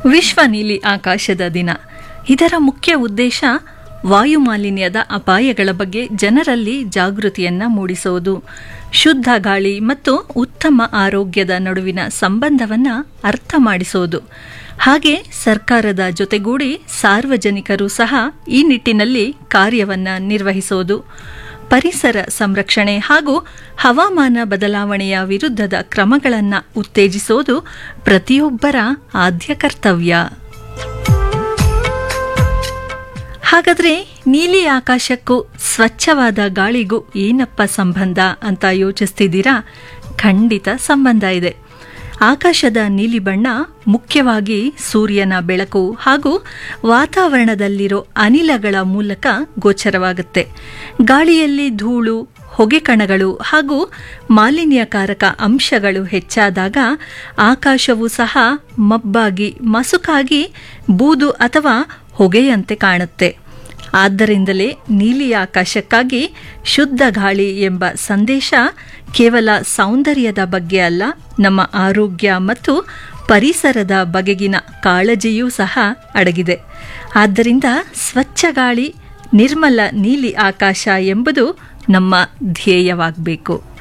ವಿಶ್ವ ನೀಲಿ ಆಕಾಶದ ದಿನ ಇದರ ಮುಖ್ಯ ಉದ್ದೇಶ ವಾಯು ಮಾಲಿನ್ಯದ ಅಪಾಯಗಳ ಬಗ್ಗೆ ಜನರಲ್ಲಿ ಜಾಗೃತಿಯನ್ನ ಮೂಡಿಸುವುದು ಶುದ್ಧ ಗಾಳಿ ಮತ್ತು ಉತ್ತಮ ಆರೋಗ್ಯದ ನಡುವಿನ ಸಂಬಂಧವನ್ನ ಅರ್ಥ ಮಾಡಿಸುವುದು ಹಾಗೆ ಸರ್ಕಾರದ ಜೊತೆಗೂಡಿ ಸಾರ್ವಜನಿಕರು ಸಹ ಈ ನಿಟ್ಟಿನಲ್ಲಿ ಕಾರ್ಯವನ್ನ ನಿರ್ವಹಿಸುವುದು ಪರಿಸರ ಸಂರಕ್ಷಣೆ ಹಾಗೂ ಹವಾಮಾನ ಬದಲಾವಣೆಯ ವಿರುದ್ಧದ ಕ್ರಮಗಳನ್ನು ಉತ್ತೇಜಿಸುವುದು ಪ್ರತಿಯೊಬ್ಬರ ಆದ್ಯ ಕರ್ತವ್ಯ ಹಾಗಾದ್ರೆ ನೀಲಿ ಆಕಾಶಕ್ಕೂ ಸ್ವಚ್ಛವಾದ ಗಾಳಿಗೂ ಏನಪ್ಪ ಸಂಬಂಧ ಅಂತ ಯೋಚಿಸ್ತಿದ್ದೀರಾ ಖಂಡಿತ ಸಂಬಂಧ ಇದೆ ಆಕಾಶದ ನೀಲಿ ಬಣ್ಣ ಮುಖ್ಯವಾಗಿ ಸೂರ್ಯನ ಬೆಳಕು ಹಾಗೂ ವಾತಾವರಣದಲ್ಲಿರೋ ಅನಿಲಗಳ ಮೂಲಕ ಗೋಚರವಾಗುತ್ತೆ ಗಾಳಿಯಲ್ಲಿ ಧೂಳು ಹೊಗೆ ಕಣಗಳು ಹಾಗೂ ಮಾಲಿನ್ಯಕಾರಕ ಅಂಶಗಳು ಹೆಚ್ಚಾದಾಗ ಆಕಾಶವು ಸಹ ಮಬ್ಬಾಗಿ ಮಸುಕಾಗಿ ಬೂದು ಅಥವಾ ಹೊಗೆಯಂತೆ ಕಾಣುತ್ತೆ ಆದ್ದರಿಂದಲೇ ನೀಲಿ ಆಕಾಶಕ್ಕಾಗಿ ಶುದ್ಧ ಗಾಳಿ ಎಂಬ ಸಂದೇಶ ಕೇವಲ ಸೌಂದರ್ಯದ ಬಗ್ಗೆ ಅಲ್ಲ ನಮ್ಮ ಆರೋಗ್ಯ ಮತ್ತು ಪರಿಸರದ ಬಗೆಗಿನ ಕಾಳಜಿಯೂ ಸಹ ಅಡಗಿದೆ ಆದ್ದರಿಂದ ಸ್ವಚ್ಛ ಗಾಳಿ ನಿರ್ಮಲ ನೀಲಿ ಆಕಾಶ ಎಂಬುದು ನಮ್ಮ ಧ್ಯೇಯವಾಗಬೇಕು